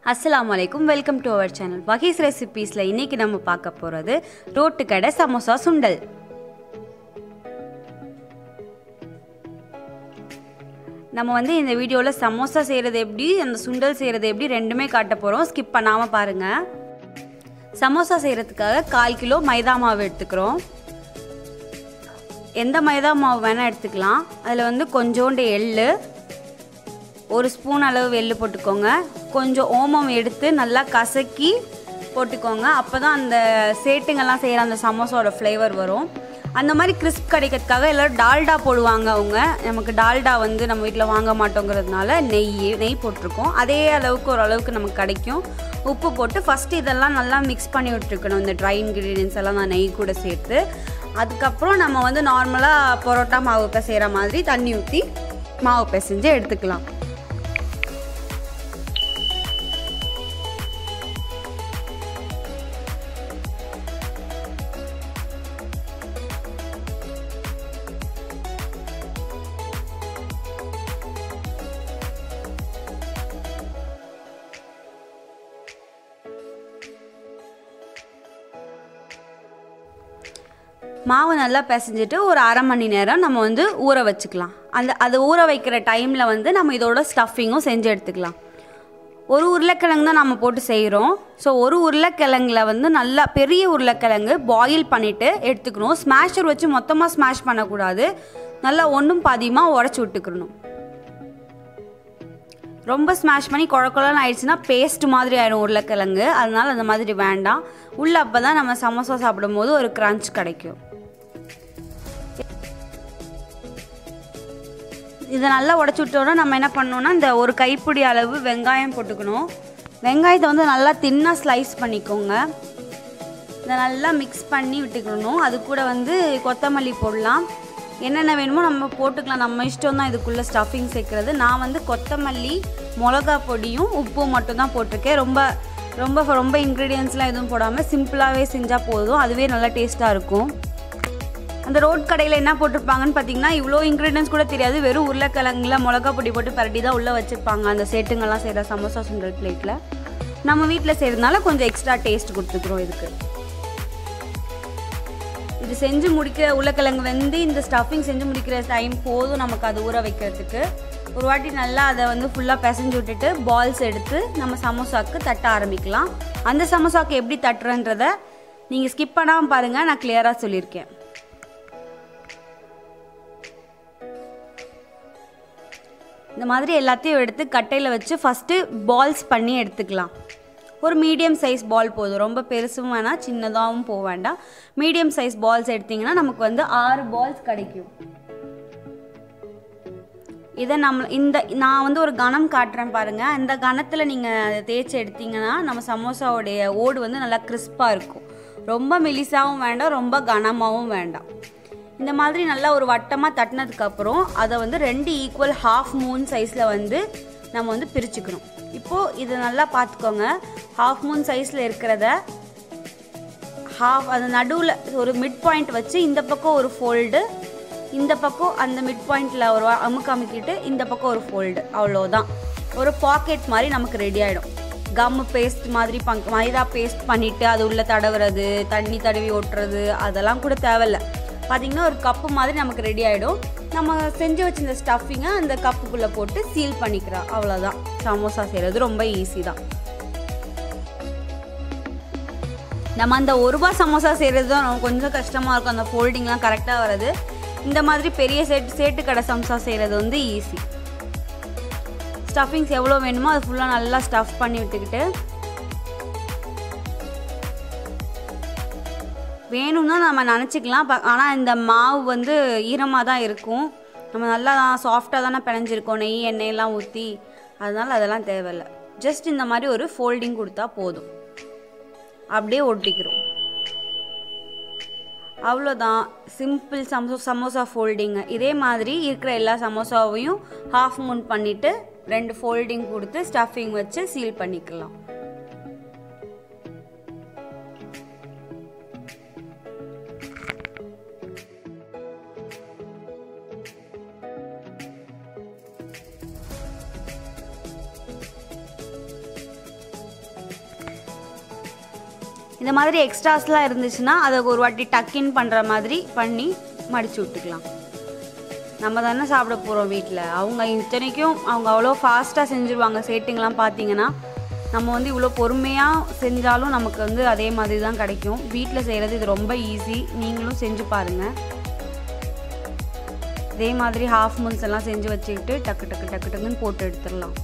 அஸ்ஸலாமு அலைக்கும் welcome to our channel Vakees ரெசிபீஸில் இன்றைக்கி நம்ம பார்க்க போகிறது ரோட்டு கடை சமோசா சுண்டல் நம்ம வந்து இந்த வீடியோவில் சமோசா செய்கிறது எப்படி அந்த சுண்டல் செய்கிறது எப்படி ரெண்டுமே காட்ட போகிறோம் ஸ்கிப் பண்ணாமல் பாருங்கள் சமோசா செய்கிறதுக்காக கால் கிலோ மைதா மாவு எடுத்துக்கிறோம் எந்த மைதா மாவு வேணால் எடுத்துக்கலாம் அதில் வந்து கொஞ்சோண்டு எள்ளு ஒரு ஸ்பூன் அளவு எள்ளு போட்டுக்கோங்க கொஞ்சம் ஓமம் எடுத்து நல்லா கசக்கி போட்டுக்கோங்க அப்போ தான் அந்த சேட்டுங்கெல்லாம் செய்கிற அந்த சமோசாவோட ஃப்ளேவர் வரும் அந்த மாதிரி கிறிஸ்ப் கிடைக்கிறதுக்காக எல்லோரும் டால்டா போடுவாங்க அவங்க நமக்கு டால்டா வந்து நம்ம வீட்டில் வாங்க மாட்டோங்கிறதுனால நெய் நெய் போட்டிருக்கோம் அதே அளவுக்கு ஓரளவுக்கு நமக்கு கிடைக்கும் உப்பு போட்டு ஃபஸ்ட்டு இதெல்லாம் நல்லா மிக்ஸ் பண்ணி விட்டுருக்கணும் இந்த ட்ரை இன்க்ரீடியன்ஸ் எல்லாம் நான் நெய் கூட சேர்த்து அதுக்கப்புறம் நம்ம வந்து நார்மலாக பரோட்டா மாவு பிசைகிற மாதிரி தண்ணி ஊற்றி மாவு பிசைஞ்சு எடுத்துக்கலாம் மாவு நல்லா பிசைஞ்சிட்டு ஒரு அரை மணி நேரம் நம்ம வந்து ஊற வச்சுக்கலாம் அந்த அது ஊற வைக்கிற டைமில் வந்து நம்ம இதோட ஸ்டஃபிங்கும் செஞ்சு எடுத்துக்கலாம் ஒரு உருளைக்கிழங்கு தான் நம்ம போட்டு செய்கிறோம் ஸோ ஒரு உருளைக்கிழங்குல வந்து நல்லா பெரிய உருளைக்கிழங்கு பாயில் பண்ணிவிட்டு எடுத்துக்கணும் ஸ்மாஷர் வச்சு மொத்தமாக ஸ்மாஷ் பண்ணக்கூடாது நல்லா ஒன்றும் பாதியமாக உடச்சி விட்டுக்கணும் ரொம்ப ஸ்மாஷ் பண்ணி குழ குழன்னு ஆயிடுச்சுன்னா பேஸ்ட் மாதிரி ஆயிடும் உருளைக்கிழங்கு அதனால அந்த மாதிரி வேண்டாம் உள்ள அப்போ தான் நம்ம சமோசா சாப்பிடும்போது ஒரு க்ரன்ச் கிடைக்கும் இதை நல்லா உடச்சி விட்டோன்னா நம்ம என்ன பண்ணோம்னா இந்த ஒரு கைப்பிடி அளவு வெங்காயம் போட்டுக்கணும் வெங்காயத்தை வந்து நல்லா தின்னாக ஸ்லைஸ் பண்ணிக்கோங்க இதை நல்லா மிக்ஸ் பண்ணி விட்டுக்கணும் அது கூட வந்து கொத்தமல்லி போடலாம் என்னென்ன வேணுமோ நம்ம போட்டுக்கலாம் நம்ம இஷ்டம் தான் இதுக்குள்ளே ஸ்டஃபிங் சேர்க்குறது நான் வந்து கொத்தமல்லி மிளகா பொடியும் உப்பும் மட்டும் தான் போட்டிருக்கேன் ரொம்ப ரொம்ப ரொம்ப இன்க்ரீடியன்ஸ்லாம் எதுவும் போடாமல் சிம்பிளாகவே செஞ்சால் போதும் அதுவே நல்லா டேஸ்ட்டாக இருக்கும் அந்த ரோட் கடையில் என்ன போட்டிருப்பாங்கன்னு பார்த்தீங்கன்னா இவ்வளோ இன்க்ரீடியன்ஸ் கூட தெரியாது வெறும் உருளைக்கிழங்குல மிளகா பொடி போட்டு பரட்டி தான் உள்ளே வச்சுருப்பாங்க அந்த சேட்டுங்கெல்லாம் செய்கிற சமோசா சுண்டல் பிளேட்டில் நம்ம வீட்டில் செய்கிறதுனால கொஞ்சம் எக்ஸ்ட்ரா டேஸ்ட் கொடுத்துக்குறோம் இதுக்கு இது செஞ்சு முடிக்கிற உருளைக்கிழங்கு வந்து இந்த ஸ்டஃபிங் செஞ்சு முடிக்கிற டைம் போதும் நமக்கு அது ஊற வைக்கிறதுக்கு ஒரு வாட்டி நல்லா அதை வந்து ஃபுல்லாக பிசைஞ்சு விட்டுட்டு பால்ஸ் எடுத்து நம்ம சமோசாவுக்கு தட்ட ஆரம்பிக்கலாம் அந்த சமோசாவுக்கு எப்படி தட்டுறன்றத நீங்கள் ஸ்கிப் பண்ணாமல் பாருங்கள் நான் கிளியராக சொல்லியிருக்கேன் இந்த மாதிரி எல்லாத்தையும் எடுத்து கட்டையில் வச்சு ஃபஸ்ட்டு பால்ஸ் பண்ணி எடுத்துக்கலாம் ஒரு மீடியம் சைஸ் பால் போதும் ரொம்ப பெருசும் வேணாம் சின்னதாகவும் போக வேண்டாம் மீடியம் சைஸ் பால்ஸ் எடுத்திங்கன்னா நமக்கு வந்து ஆறு பால்ஸ் கிடைக்கும் இதை நம்ம இந்த நான் வந்து ஒரு கணம் காட்டுறேன் பாருங்கள் இந்த கணத்தில் நீங்கள் தேய்ச்சி எடுத்தீங்கன்னா நம்ம சமோசாவுடைய ஓடு வந்து நல்லா கிறிஸ்பாக இருக்கும் ரொம்ப மெலிசாவும் வேண்டாம் ரொம்ப கனமாகவும் வேண்டாம் இந்த மாதிரி நல்லா ஒரு வட்டமாக தட்டினதுக்கப்புறம் அதை வந்து ரெண்டு ஈக்குவல் ஹாஃப் மூன் சைஸில் வந்து நம்ம வந்து பிரிச்சுக்கணும் இப்போது இதை நல்லா பார்த்துக்கோங்க ஹாஃப் மூன் சைஸில் இருக்கிறத ஹாஃப் அது நடுவில் ஒரு மிட் பாயிண்ட் வச்சு இந்த பக்கம் ஒரு ஃபோல்டு இந்த பக்கம் அந்த மிட் பாயிண்டில் ஒரு அமுக்கு அமுக்கிட்டு இந்த பக்கம் ஒரு ஃபோல்டு அவ்வளோதான் ஒரு பாக்கெட் மாதிரி நமக்கு ரெடி ஆகிடும் கம்மு பேஸ்ட் மாதிரி பங்க் மைதா பேஸ்ட் பண்ணிவிட்டு அது உள்ளே தடவுறது தண்ணி தடவி ஓட்டுறது அதெல்லாம் கூட தேவையில்ல பார்த்திங்கன்னா ஒரு கப்பு மாதிரி நமக்கு ரெடி ஆகிடும் நம்ம செஞ்சு வச்சிருந்த ஸ்டஃபிங்கை அந்த கப்புக்குள்ளே போட்டு சீல் பண்ணிக்கிறோம் அவ்வளோதான் சமோசா செய்கிறது ரொம்ப ஈஸி தான் நம்ம அந்த ஒரு ரூபா சமோசா செய்கிறது தான் கொஞ்சம் கஷ்டமாக இருக்கும் அந்த ஃபோல்டிங்லாம் கரெக்டாக வர்றது இந்த மாதிரி பெரிய செட் சேட்டு கடை சமோசா செய்கிறது வந்து ஈஸி ஸ்டஃபிங்ஸ் எவ்வளோ வேணுமோ அது ஃபுல்லாக நல்லா ஸ்டஃப் பண்ணி விட்டுக்கிட்டு வேணும்னா நம்ம நினச்சிக்கலாம் ஆனால் இந்த மாவு வந்து ஈரமாக தான் இருக்கும் நம்ம நல்லா சாஃப்டாக தானே பிணைஞ்சிருக்கோம் நெய் எண்ணெயெல்லாம் ஊற்றி அதனால் அதெல்லாம் தேவையில்லை ஜஸ்ட் இந்த மாதிரி ஒரு ஃபோல்டிங் கொடுத்தா போதும் அப்படியே ஒட்டிக்கிறோம் அவ்வளோதான் சிம்பிள் சமோ சமோசா ஃபோல்டிங்கு இதே மாதிரி இருக்கிற எல்லா சமோசாவையும் ஹாஃப் மூன் பண்ணிவிட்டு ரெண்டு ஃபோல்டிங் கொடுத்து ஸ்டஃபிங் வச்சு சீல் பண்ணிக்கலாம் இந்த மாதிரி எக்ஸ்ட்ராஸ்லாம் இருந்துச்சுன்னா அதை ஒரு வாட்டி டக்கின் பண்ணுற மாதிரி பண்ணி மடிச்சு விட்டுக்கலாம் நம்ம தானே சாப்பிட போகிறோம் வீட்டில் அவங்க இத்தனைக்கும் அவங்க அவ்வளோ ஃபாஸ்ட்டாக செஞ்சுருவாங்க சேட்டிங்லாம் பார்த்தீங்கன்னா நம்ம வந்து இவ்வளோ பொறுமையாக செஞ்சாலும் நமக்கு வந்து அதே மாதிரி தான் கிடைக்கும் வீட்டில் செய்கிறது இது ரொம்ப ஈஸி நீங்களும் செஞ்சு பாருங்கள் இதே மாதிரி ஹாஃப் மூன்ஸ் எல்லாம் செஞ்சு வச்சுக்கிட்டு டக்கு டக்கு டக்கு டக்குன்னு போட்டு எடுத்துடலாம்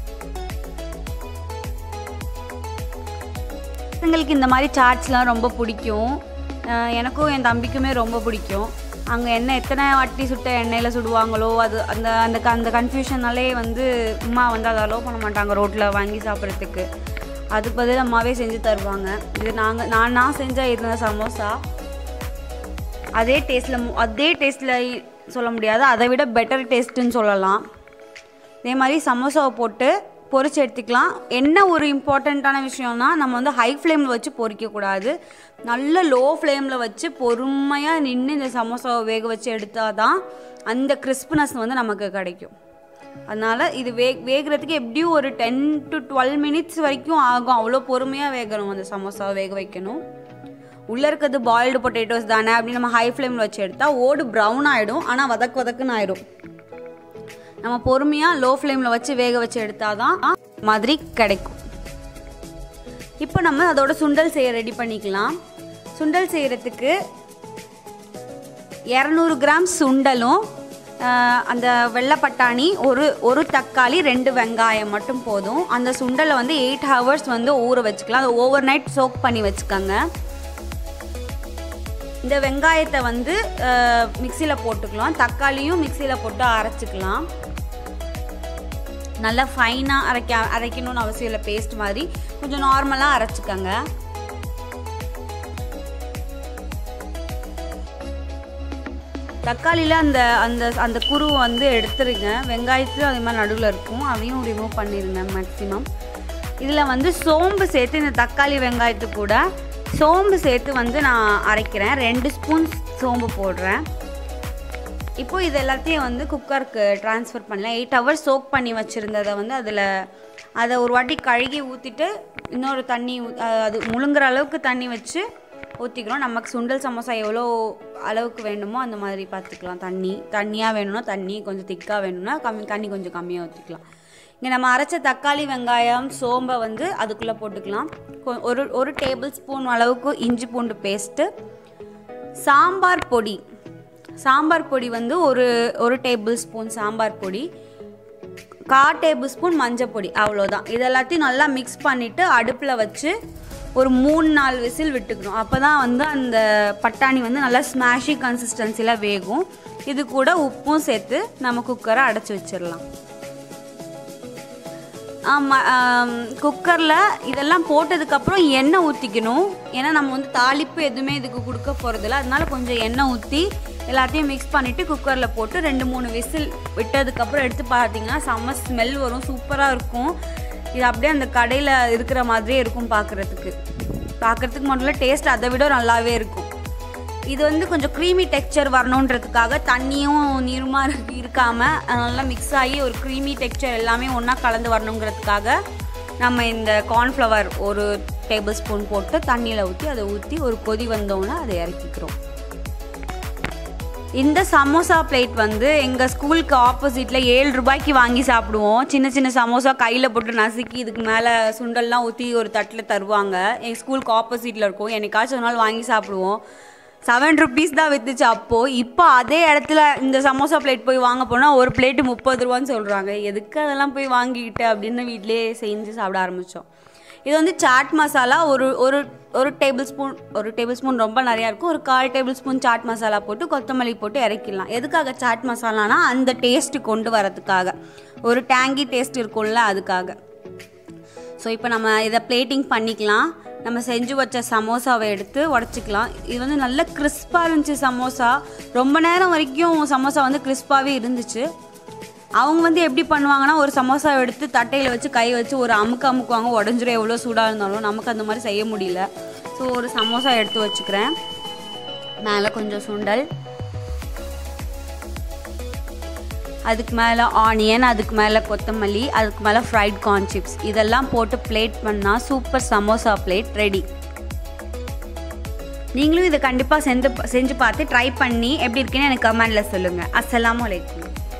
பசங்களுக்கு இந்த மாதிரி சாட்ஸ்லாம் ரொம்ப பிடிக்கும் அஹ் எனக்கும் என் தம்பிக்குமே ரொம்ப பிடிக்கும் அங்கே எண்ணெய் எத்தனை வாட்டி சுட்ட எண்ணெயில் சுடுவாங்களோ அது அந்த அந்த க- அந்த கன்ஃபியூஷனாலே வந்து அம்மா வந்து அதை அலோவ் பண்ண மாட்டாங்க ரோட்டில் வாங்கி சாப்பிட்றதுக்கு அதுக்கு பதில் அம்மாவே செஞ்சு தருவாங்க இது நாங்கள் நான் நான் செஞ்ச இருந்த சமோசா அதே டேஸ்ட்டில் அதே டேஸ்ட்டில் சொல்ல முடியாது அதை விட பெட்டர் டேஸ்ட்டுன்னு சொல்லலாம் இதே மாதிரி சமோசாவை போட்டு பொரிச்சு எடுத்துக்கலாம் என்ன ஒரு இம்பார்ட்டண்ட்டான விஷயம்னா நம்ம வந்து ஹை ஃப்ளேமில் வச்சு பொரிக்கக்கூடாது நல்ல லோ ஃப்ளேமில் வச்சு பொறுமையாக நின்று இந்த சமோசாவை வேக வச்சு எடுத்தால் தான் அந்த கிறிஸ்ப்னஸ் வந்து நமக்கு கிடைக்கும் அதனால் இது வே வேகிறதுக்கு எப்படியும் ஒரு டென் டு டுவெல் மினிட்ஸ் வரைக்கும் ஆகும் அவ்வளோ பொறுமையாக வேகணும் அந்த சமோசாவை வேக வைக்கணும் உள்ளே இருக்கிறது பாயில்டு பொட்டேட்டோஸ் தானே அப்படின்னு நம்ம ஹை ஃப்ளேமில் வச்சு எடுத்தால் ஓடு ப்ரௌன் ஆகிடும் ஆனால் வதக்கு வதக்குன்னு ஆயிடும் நம்ம பொறுமையாக லோ ஃப்ளேமில் வச்சு வேக வச்சு எடுத்தால் தான் மாதிரி கிடைக்கும் இப்போ நம்ம அதோட சுண்டல் செய்ய ரெடி பண்ணிக்கலாம் சுண்டல் செய்கிறதுக்கு இரநூறு கிராம் சுண்டலும் ஆஹ், அந்த வெள்ளை பட்டாணி ஒரு ஒரு தக்காளி ரெண்டு வெங்காயம் மட்டும் போதும் அந்த சுண்டலை வந்து எயிட் ஹவர்ஸ் வந்து ஊற வச்சுக்கலாம் அதை ஓவர் நைட் சோக் பண்ணி வச்சுக்கோங்க இந்த வெங்காயத்தை வந்து மிக்சியில் போட்டுக்கலாம் தக்காளியும் மிக்சியில் போட்டு அரைச்சிக்கலாம் நல்லா ஃபைனாக அரைக்க அரைக்கணும்னு அவசியம் இல்லை பேஸ்ட் மாதிரி கொஞ்சம் நார்மலாக அரைச்சிக்கோங்க தக்காளியில் அந்த அந்த அந்த குரு வந்து எடுத்துருங்க வெங்காயத்துலையும் அதே மாதிரி நடுவில் இருக்கும் அதையும் ரிமூவ் பண்ணிடுங்க மேக்ஸிமம் இதில் வந்து சோம்பு சேர்த்து இந்த தக்காளி வெங்காயத்து கூட சோம்பு சேர்த்து வந்து நான் அரைக்கிறேன் ரெண்டு ஸ்பூன் சோம்பு போடுறேன் இப்போ இது எல்லாத்தையும் வந்து குக்கருக்கு ட்ரான்ஸ்ஃபர் பண்ணலாம் எயிட் ஹவர்ஸ் சோக் பண்ணி வச்சுருந்ததை வந்து அதில் அதை ஒரு வாட்டி கழுகி ஊற்றிட்டு இன்னொரு தண்ணி ஊ- அஹ் அது முழுங்குற அளவுக்கு தண்ணி வச்சு ஊற்றிக்கிறோம் நமக்கு சுண்டல் சமோசா எவ்வளோ அளவுக்கு வேணுமோ அந்த மாதிரி பார்த்துக்கலாம் தண்ணி தண்ணியாக வேணும்னா தண்ணி கொஞ்சம் திக்காக வேணும்னா கம்மி தண்ணி கொஞ்சம் கம்மியாக ஊற்றிக்கலாம் இங்கே நம்ம அரைச்ச தக்காளி வெங்காயம் சோம்பை வந்து அதுக்குள்ளே போட்டுக்கலாம் கொ- ஒரு ஒரு டேபிள் ஸ்பூன் அளவுக்கு இஞ்சி பூண்டு பேஸ்ட்டு சாம்பார் பொடி சாம்பார் பொடி வந்து ஒரு ஒரு டேபிள் ஸ்பூன் சாம்பார் பொடி கா டேபிள் ஸ்பூன் மஞ்சள் பொடி அவ்வளோதான் இது எல்லாத்தையும் நல்லா மிக்ஸ் பண்ணிவிட்டு அடுப்பில் வச்சு ஒரு மூணு நாலு விசில் விட்டுக்கணும் அப்போ தான் வந்து அந்த பட்டாணி வந்து நல்லா ஸ்மாஷி கன்சிஸ்டன்சியில் வேகும் இது கூட உப்பும் சேர்த்து நம்ம குக்கரை அடைச்சி வச்சிடலாம் ஆமாம் குக்கரில் இதெல்லாம் போட்டதுக்கப்புறம் எண்ணெய் ஊற்றிக்கணும் ஏன்னா நம்ம வந்து தாளிப்பு எதுவுமே இதுக்கு கொடுக்க போகிறதில்ல அதனால கொஞ்சம் எண்ணெய் ஊற்றி எல்லாத்தையும் மிக்ஸ் பண்ணிவிட்டு குக்கரில் போட்டு ரெண்டு மூணு விசில் விட்டதுக்கப்புறம் எடுத்து பார்த்தீங்கன்னா செம்ம ஸ்மெல் வரும் சூப்பராக இருக்கும் இது அப்படியே அந்த கடையில் இருக்கிற மாதிரியே இருக்கும் பார்க்குறதுக்கு பார்க்குறதுக்கு மட்டும் இல்லை டேஸ்ட் அதை விட நல்லாவே இருக்கும் இது வந்து கொஞ்சம் க்ரீமி டெக்ஸ்சர் வரணுன்றதுக்காக தண்ணியும் நீருமா இருக்கு- இருக்காம அது நல்லா மிக்ஸ் ஆகி ஒரு க்ரீமி டெக்ஸ்சர் எல்லாமே ஒன்றா கலந்து வரணுங்கிறதுக்காக நம்ம இந்த கார்ன்ஃப்ளவர் ஒரு டேபிள் ஸ்பூன் போட்டு தண்ணியில் ஊற்றி அதை ஊற்றி ஒரு கொதி வந்தோன்னே அதை இறக்கிக்கிறோம் இந்த சமோசா பிளேட் வந்து எங்கள் ஸ்கூலுக்கு ஆப்போசிட்டில் ஏழு ரூபாய்க்கு வாங்கி சாப்பிடுவோம் சின்ன சின்ன சமோசா கையில் போட்டு நசுக்கி இதுக்கு மேலே சுண்டல்லாம் ஊற்றி ஒரு தட்டில் தருவாங்க எங்கள் ஸ்கூலுக்கு ஆப்போசிட்டில் இருக்கும் என்னைக்காச்சும் ஒரு நாள் வாங்கி சாப்பிடுவோம் செவன் ருபீஸ் தான் வித்துச்சு அப்போது இப்போ அதே இடத்துல இந்த சமோசா பிளேட் போய் வாங்க போனால் ஒரு பிளேட்டு முப்பது ரூபான்னு சொல்கிறாங்க எதுக்கு அதெல்லாம் போய் வாங்கிக்கிட்டு அப்படின்னு வீட்டிலேயே செஞ்சு சாப்பிட ஆரம்பித்தோம் இது வந்து சாட் மசாலா ஒரு ஒரு ஒரு டேபிள் ஸ்பூன் ஒரு டேபிள் ஸ்பூன் ரொம்ப நிறையா இருக்கும் ஒரு கால் டேபிள் ஸ்பூன் சாட் மசாலா போட்டு கொத்தமல்லி போட்டு இறக்கிடலாம் எதுக்காக சாட் மசாலானா அந்த டேஸ்ட் கொண்டு வரதுக்காக ஒரு டேங்கி டேஸ்ட் இருக்கும்ல அதுக்காக ஸோ இப்போ நம்ம இதை பிளேட்டிங் பண்ணிக்கலாம் நம்ம செஞ்சு வச்ச சமோசாவை எடுத்து உடச்சிக்கலாம் இது வந்து நல்ல கிறிஸ்பாக இருந்துச்சு சமோசா ரொம்ப நேரம் வரைக்கும் சமோசா வந்து கிறிஸ்பாகவே இருந்துச்சு அவங்க வந்து எப்படி பண்ணுவாங்கன்னா ஒரு சமோசா எடுத்து தட்டையில் வச்சு கை வச்சு ஒரு அமுக்கு அமுக்குவாங்க உடஞ்சிரும் எவ்வளோ சூடாக இருந்தாலும் நமக்கு அந்த மாதிரி செய்ய முடியல ஸோ ஒரு சமோசா எடுத்து வச்சுக்கிறேன் மேலே கொஞ்சம் சுண்டல் அதுக்கு மேலே ஆனியன் அதுக்கு மேலே கொத்தமல்லி அதுக்கு மேலே ஃப்ரைட் கார்ன் சிப்ஸ் இதெல்லாம் போட்டு பிளேட் பண்ணால் சூப்பர் சமோசா பிளேட் ரெடி நீங்களும் இதை கண்டிப்பாக செஞ்சு செஞ்சு பார்த்து ட்ரை பண்ணி எப்படி இருக்குன்னு எனக்கு கமெண்டில் சொல்லுங்கள் அஸ்ஸலாமு அலைக்கும்